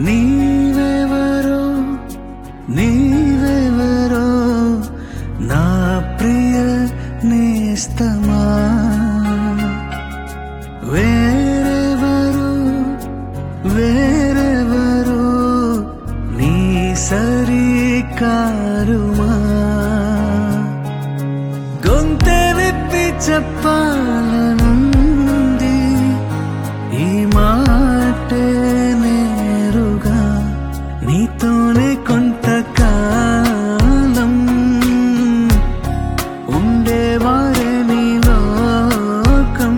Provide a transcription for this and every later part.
నీవెవరో నీవెవరో నా ప్రియ నేస్తమా వేరెవరు వేరెవరు నీ సరి కారుమా గొంతె విప్పి చెప్పాలనుంది ఈ మాటే నేరుగా నీతోనే కొంతకాలం ఉండేవారే నీ లోకం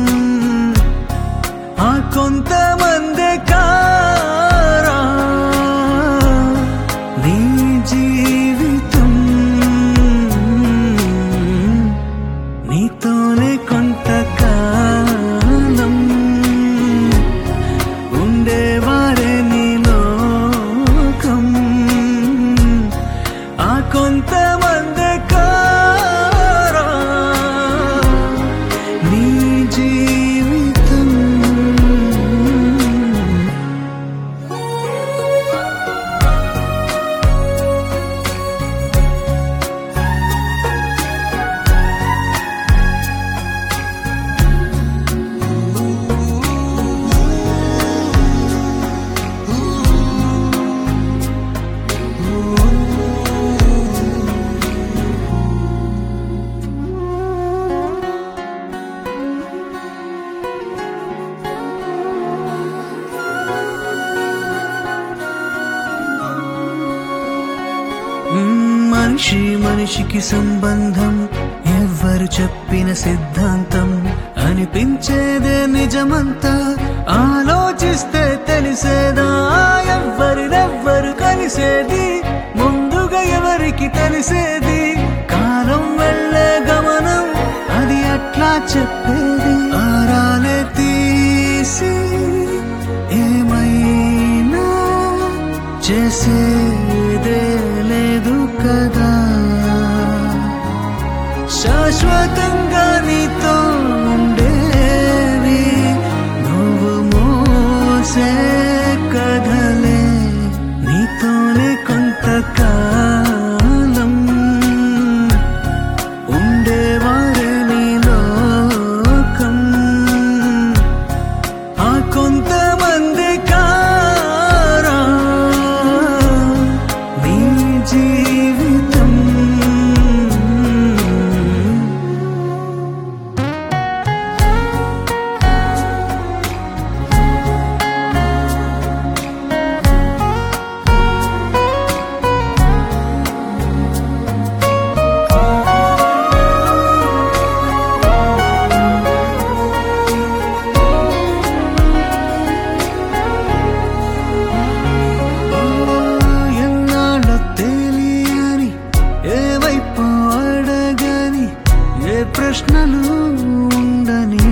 ఆ కొంతమంది కారా నీ జీవితం నీతోనే కొంతకాలం ఉండేవారే నీ లోకం ఆ కొంతమంది కారా నీ జీవితం మ్మ్, మనిషి మనిషికి సంబంధం ఎవ్వరు చెప్పిన సిద్ధాంతం అనిపించేదే నిజమంతా ఆలోచిస్తే తెలిసేదా ఎవ్వరినెవ్వరు కలిసేది ముందుగా ఎవరికి తెలిసేది కాలం వెళ్ళే గమనం అది అట్లా చెప్పేది ఆరాలే తీసి ఏమైనా చేసేదే లేదు కదా శాశ్వతంగా నీతో ఉండేవి నువ్వు మోసే కథలే నీతోనే కొంతకాలం ఉండేవారే నీ లోకం ఆ కొంతమంది కారా నీ జీవితం ఎన్నాళ్ళో తెలియని ఏవైపు అడగని ఏ ప్రశ్నలు ఉండని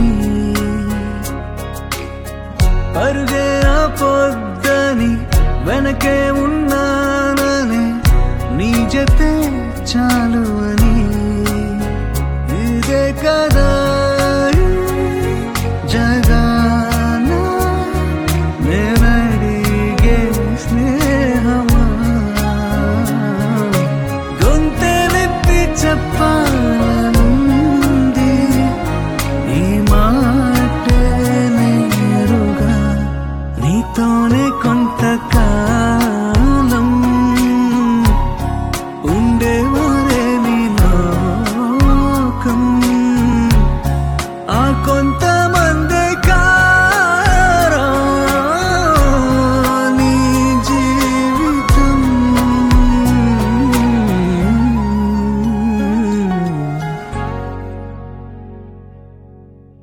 పరుగే పొద్దని వెనకే ఉన్నానని నీ జతే చాలు అని ఇదే కదా